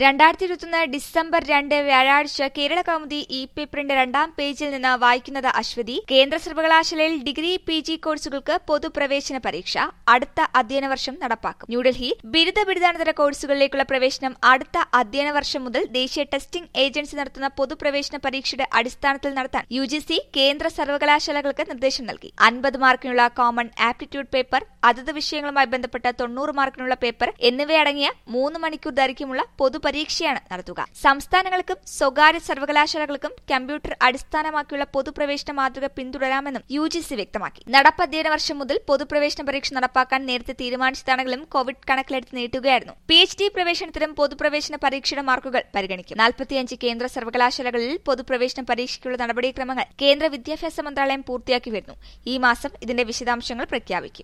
രണ്ടായിരത്തി ഇരുപത്തൊന്ന് ഡിസംബർ രണ്ട് വ്യാഴാഴ്ച കേരള കൗമുദി ഇ പേപ്പറിന്റെ രണ്ടാം പേജിൽ നിന്ന് വായിക്കുന്നത് അശ്വതി കേന്ദ്ര സർവകലാശാലയിൽ ഡിഗ്രി പി ജി കോഴ്സുകൾക്ക് പൊതുപ്രവേശന പരീക്ഷ അടുത്ത അധ്യയന വർഷം നടപ്പാക്കും ന്യൂഡൽഹി ബിരുദ ബിരുദാനന്തര കോഴ്സുകളിലേക്കുള്ള പ്രവേശനം അടുത്ത അധ്യയന വർഷം മുതൽ ദേശീയ ടെസ്റ്റിംഗ് ഏജൻസി നടത്തുന്ന പൊതുപ്രവേശന പരീക്ഷയുടെ അടിസ്ഥാനത്തിൽ നടത്താൻ യു ജി സി കേന്ദ്ര സർവകലാശാലകൾക്ക് നിർദ്ദേശം നൽകി അൻപത് മാർക്കിനുള്ള കോമൺ ആപ്റ്റിറ്റ്യൂഡ് പേപ്പർ അതത് വിഷയങ്ങളുമായി ബന്ധപ്പെട്ട തൊണ്ണൂറ് മാർക്കിനുള്ള പേപ്പർ എന്നിവയടങ്ങിയ മൂന്ന് മണിക്കൂർ ദൈർഘ്യമുള്ള പൊതുപരീക്ഷയാണ് നടത്തുക സംസ്ഥാനങ്ങൾക്കും സ്വകാര്യ സർവകലാശാലകൾക്കും കമ്പ്യൂട്ടർ അടിസ്ഥാനമാക്കിയുള്ള പൊതുപ്രവേശന മാതൃക പിന്തുടരാമെന്നും യു ജി സി വ്യക്തമാക്കി നടപ്പധ്യയന വർഷം മുതൽ പൊതുപ്രവേശന പരീക്ഷ നടപ്പാക്കാൻ നേരത്തെ തീരുമാനിച്ചതാണെങ്കിലും കോവിഡ് കണക്കിലെടുത്ത് നീട്ടുകയായിരുന്നു പി എച്ച് ഡി പ്രവേശനത്തിനും പൊതുപ്രവേശന പരീക്ഷയുടെ മാർക്കുകൾ പരിഗണിക്കും നാൽപ്പത്തിയഞ്ച് കേന്ദ്ര സർവകലാശാലകളിൽ പൊതുപ്രവേശന പരീക്ഷയ്ക്കുള്ള നടപടിക്രമങ്ങൾ കേന്ദ്ര വിദ്യാഭ്യാസ മന്ത്രാലയം പൂർത്തിയാക്കി വരുന്നു ഈ മാസം ഇതിന്റെ വിശദാംശങ്ങൾ പ്രഖ്യാപിക്കും